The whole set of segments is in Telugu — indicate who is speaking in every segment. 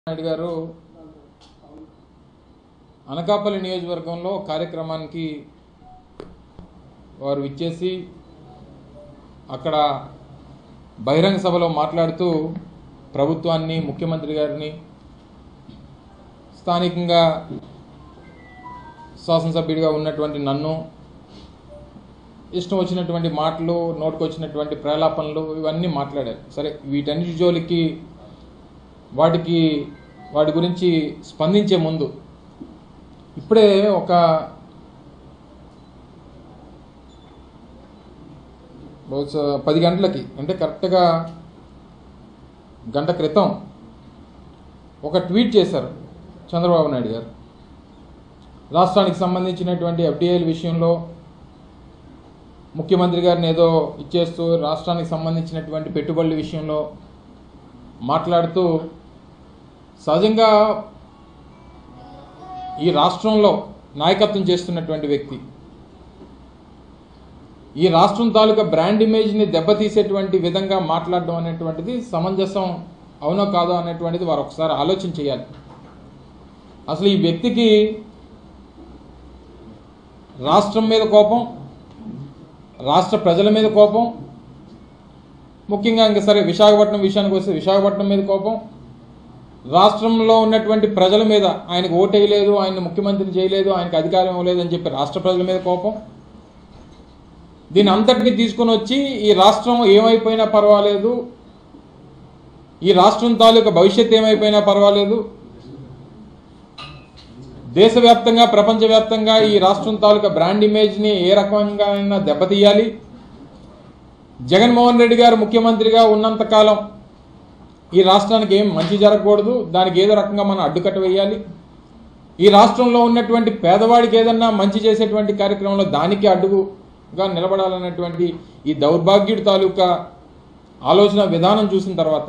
Speaker 1: నాయుడు గారు అనకాపల్లి నియోజకవర్గంలో కార్యక్రమానికి వారు ఇచ్చేసి అక్కడ బహిరంగ సభలో మాట్లాడుతూ ప్రభుత్వాన్ని ముఖ్యమంత్రి గారిని స్థానికంగా శాసనసభ్యుడిగా ఉన్నటువంటి నన్ను ఇష్టం వచ్చినటువంటి మాటలు నోటుకొచ్చినటువంటి ప్రలాపనలు ఇవన్నీ మాట్లాడారు సరే వీటన్నిటి జోలికి వాటికి వాటి గురించి స్పందించే ముందు ఇప్పుడే ఒక బహుశా పది గంటలకి అంటే కరెక్ట్గా గంట క్రితం ఒక ట్వీట్ చేశారు చంద్రబాబు నాయుడు గారు రాష్ట్రానికి సంబంధించినటువంటి ఎఫ్డిఐల విషయంలో ముఖ్యమంత్రి గారిని ఏదో ఇచ్చేస్తూ రాష్ట్రానికి సంబంధించినటువంటి పెట్టుబడుల విషయంలో మాట్లాడుతూ సహజంగా ఈ రాష్ట్రంలో నాయకత్వం చేస్తున్నటువంటి వ్యక్తి ఈ రాష్ట్రం తాలూకా బ్రాండ్ ఇమేజ్ని దెబ్బతీసేటువంటి విధంగా మాట్లాడడం అనేటువంటిది సమంజసం అవునో కాదో అనేటువంటిది వారు ఒకసారి ఆలోచన చేయాలి అసలు ఈ వ్యక్తికి రాష్ట్రం మీద కోపం రాష్ట్ర ప్రజల మీద కోపం ముఖ్యంగా ఇంకా సరే విశాఖపట్నం విషయానికి వస్తే విశాఖపట్నం మీద కోపం రాష్ట్రంలో ఉన్నటువంటి ప్రజల మీద ఆయనకు ఓటేయలేదు ఆయన ముఖ్యమంత్రి చేయలేదు ఆయనకు అధికారం ఇవ్వలేదు అని చెప్పి రాష్ట్ర ప్రజల మీద కోపం దీని అంతటిని తీసుకొని వచ్చి ఈ రాష్ట్రం ఏమైపోయినా పర్వాలేదు ఈ రాష్ట్రం తాలూకా భవిష్యత్తు ఏమైపోయినా పర్వాలేదు దేశవ్యాప్తంగా ప్రపంచవ్యాప్తంగా ఈ రాష్ట్రం తాలూకా బ్రాండ్ ఇమేజ్ని ఏ రకంగా అయినా దెబ్బతీయాలి జగన్మోహన్ రెడ్డి గారు ముఖ్యమంత్రిగా ఉన్నంతకాలం ఈ రాష్ట్రానికి ఏం మంచి జరగకూడదు దానికి ఏదో రకంగా మనం అడ్డుకట్ట వేయాలి ఈ రాష్ట్రంలో ఉన్నటువంటి పేదవాడికి ఏదన్నా మంచి చేసేటువంటి కార్యక్రమంలో దానికి అడ్డుగా నిలబడాలన్నటువంటి ఈ దౌర్భాగ్యుడి తాలూకా ఆలోచన విధానం చూసిన తర్వాత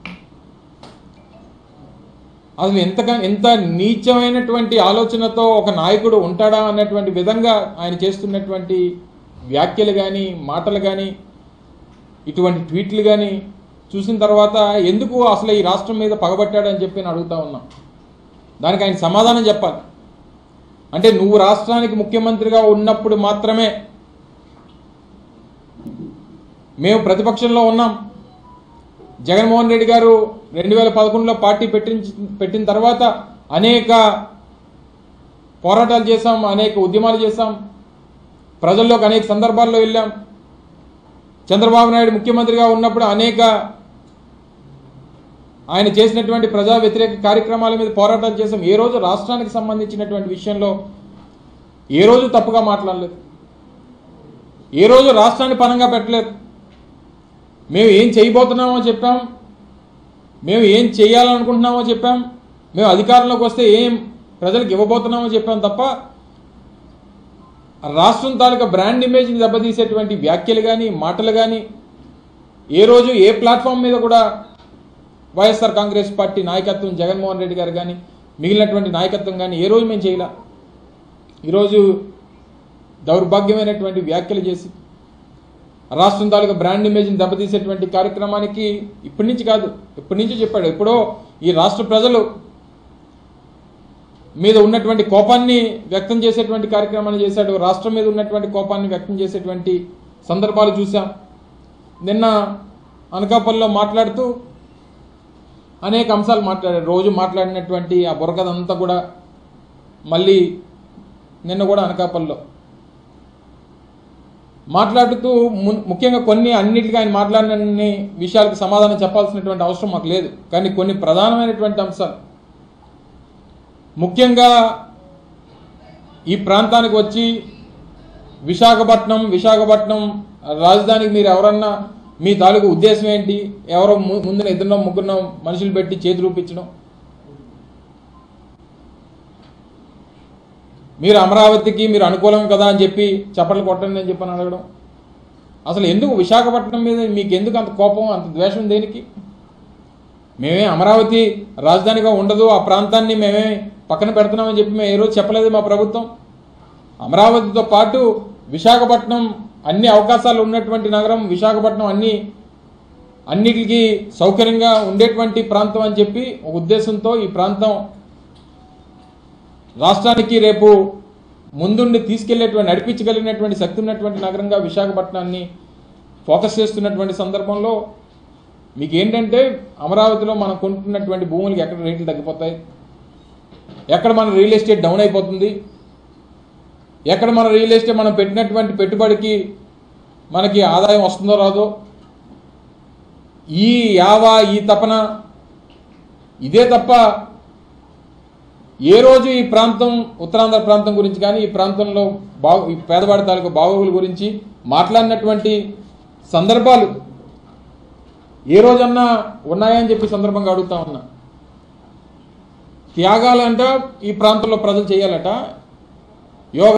Speaker 1: అసలు ఎంతగా ఎంత నీచమైనటువంటి ఆలోచనతో ఒక నాయకుడు ఉంటాడా అన్నటువంటి విధంగా ఆయన చేస్తున్నటువంటి వ్యాఖ్యలు కానీ మాటలు కానీ ఇటువంటి ట్వీట్లు కానీ చూసిన తర్వాత ఎందుకు అసలు ఈ రాష్ట్రం మీద పగబట్టాడని చెప్పి నేను అడుగుతా ఉన్నా దానికి ఆయన సమాధానం చెప్పాలి అంటే నువ్వు రాష్ట్రానికి ముఖ్యమంత్రిగా ఉన్నప్పుడు మాత్రమే మేము ప్రతిపక్షంలో ఉన్నాం జగన్మోహన్ రెడ్డి గారు రెండు వేల పదకొండులో పార్టీ పెట్టించి పెట్టిన తర్వాత అనేక పోరాటాలు చేశాం అనేక ఉద్యమాలు చేశాం ప్రజల్లోకి అనేక సందర్భాల్లో వెళ్ళాం చంద్రబాబు నాయుడు ముఖ్యమంత్రిగా ఉన్నప్పుడు అనేక ఆయన చేసినటువంటి ప్రజా వ్యతిరేక కార్యక్రమాల మీద పోరాటాలు చేశాం ఏ రోజు రాష్ట్రానికి సంబంధించినటువంటి విషయంలో ఏ రోజు తప్పుగా మాట్లాడలేదు ఏ రోజు రాష్ట్రాన్ని పనంగా పెట్టలేదు మేము ఏం చేయబోతున్నామో చెప్పాం మేము ఏం చేయాలనుకుంటున్నామో చెప్పాం మేము అధికారంలోకి వస్తే ఏం ప్రజలకు ఇవ్వబోతున్నామో చెప్పాం తప్ప రాష్ట్రం తాలూకా బ్రాండ్ ఇమేజ్ని దెబ్బతీసేటువంటి వ్యాఖ్యలు కానీ మాటలు కానీ ఏ రోజు ఏ ప్లాట్ఫామ్ మీద కూడా వైఎస్ఆర్ కాంగ్రెస్ పార్టీ నాయకత్వం జగన్మోహన్ రెడ్డి గారు కానీ మిగిలినటువంటి నాయకత్వం కానీ ఏ రోజు మేము చేయలే ఈరోజు దౌర్భాగ్యమైనటువంటి వ్యాఖ్యలు చేసి రాష్ట్రం తాలూకా బ్రాండ్ ఇమేజ్ని దెబ్బతీసేటువంటి కార్యక్రమానికి ఇప్పటి నుంచి కాదు ఇప్పటి నుంచి చెప్పాడు ఎప్పుడో ఈ రాష్ట్ర ప్రజలు మీద ఉన్నటువంటి కోపాన్ని వ్యక్తం చేసేటువంటి కార్యక్రమాన్ని చేశాడు రాష్ట్రం మీద ఉన్నటువంటి కోపాన్ని వ్యక్తం చేసేటువంటి సందర్భాలు చూసాం నిన్న అనకాపల్లిలో మాట్లాడుతూ అనేక అంశాలు మాట్లాడారు రోజు మాట్లాడినటువంటి ఆ బురకదంతా కూడా మళ్ళీ నిన్న కూడా అనకాపల్లిలో మాట్లాడుతూ ము- ముఖ్యంగా కొన్ని అన్నిటికీ ఆయన మాట్లాడిన విషయాలకు సమాధానం చెప్పాల్సినటువంటి అవసరం మాకు లేదు కానీ కొన్ని ప్రధానమైనటువంటి అంశాలు ముఖ్యంగా ఈ ప్రాంతానికి వచ్చి విశాఖపట్నం విశాఖపట్నం రాజధానికి మీరు ఎవరన్నా మీ తాలూకు ఉద్దేశం ఏంటి ఎవరో ము- ముందున ఇద్దరినో ముగ్గురునో మనుషులు పెట్టి చేతి చూపించడం మీరు అమరావతికి మీరు అనుకూలం కదా అని చెప్పి చప్పట్లు కొట్టండి అని చెప్పని అడగడం అసలు ఎందుకు విశాఖపట్నం మీద మీకు ఎందుకు అంత కోపం అంత ద్వేషం దేనికి మేమే అమరావతి రాజధానిగా ఉండదు ఆ ప్రాంతాన్ని మేమే పక్కన పెడుతున్నామని చెప్పి మేము ఏ రోజు చెప్పలేదు మా ప్రభుత్వం అమరావతితో పాటు విశాఖపట్నం అన్ని అవకాశాలు ఉన్నటువంటి నగరం విశాఖపట్నం అన్ని అన్నిటికీ సౌకర్యంగా ఉండేటువంటి ప్రాంతం అని చెప్పి ఒక ఉద్దేశంతో ఈ ప్రాంతం రాష్ట్రానికి రేపు ముందుండి తీసుకెళ్లేటువంటి నడిపించగలిగినటువంటి శక్తి ఉన్నటువంటి నగరంగా విశాఖపట్నాన్ని ఫోకస్ చేస్తున్నటువంటి సందర్భంలో మీకు ఏంటంటే అమరావతిలో మనం కొంటున్నటువంటి భూములకి ఎక్కడ రేట్లు తగ్గిపోతాయి ఎక్కడ మన రియల్ ఎస్టేట్ డౌన్ అయిపోతుంది ఎక్కడ మన రియల్ ఎస్టేట్ మనం పెట్టినటువంటి పెట్టుబడికి మనకి ఆదాయం వస్తుందో రాదో ఈ యావా ఈ తపన ఇదే తప్ప ఏ రోజు ఈ ప్రాంతం ఉత్తరాంధ్ర ప్రాంతం గురించి కానీ ఈ ప్రాంతంలో బాగు ఈ పేదవాడి తాలూకు బాగోగుల గురించి మాట్లాడినటువంటి సందర్భాలు ఏ రోజన్నా ఉన్నాయని చెప్పి సందర్భంగా అడుగుతా ఉన్నా త్యాగాలు అంట ఈ ప్రాంతంలో ప్రజలు చేయాలట యోగ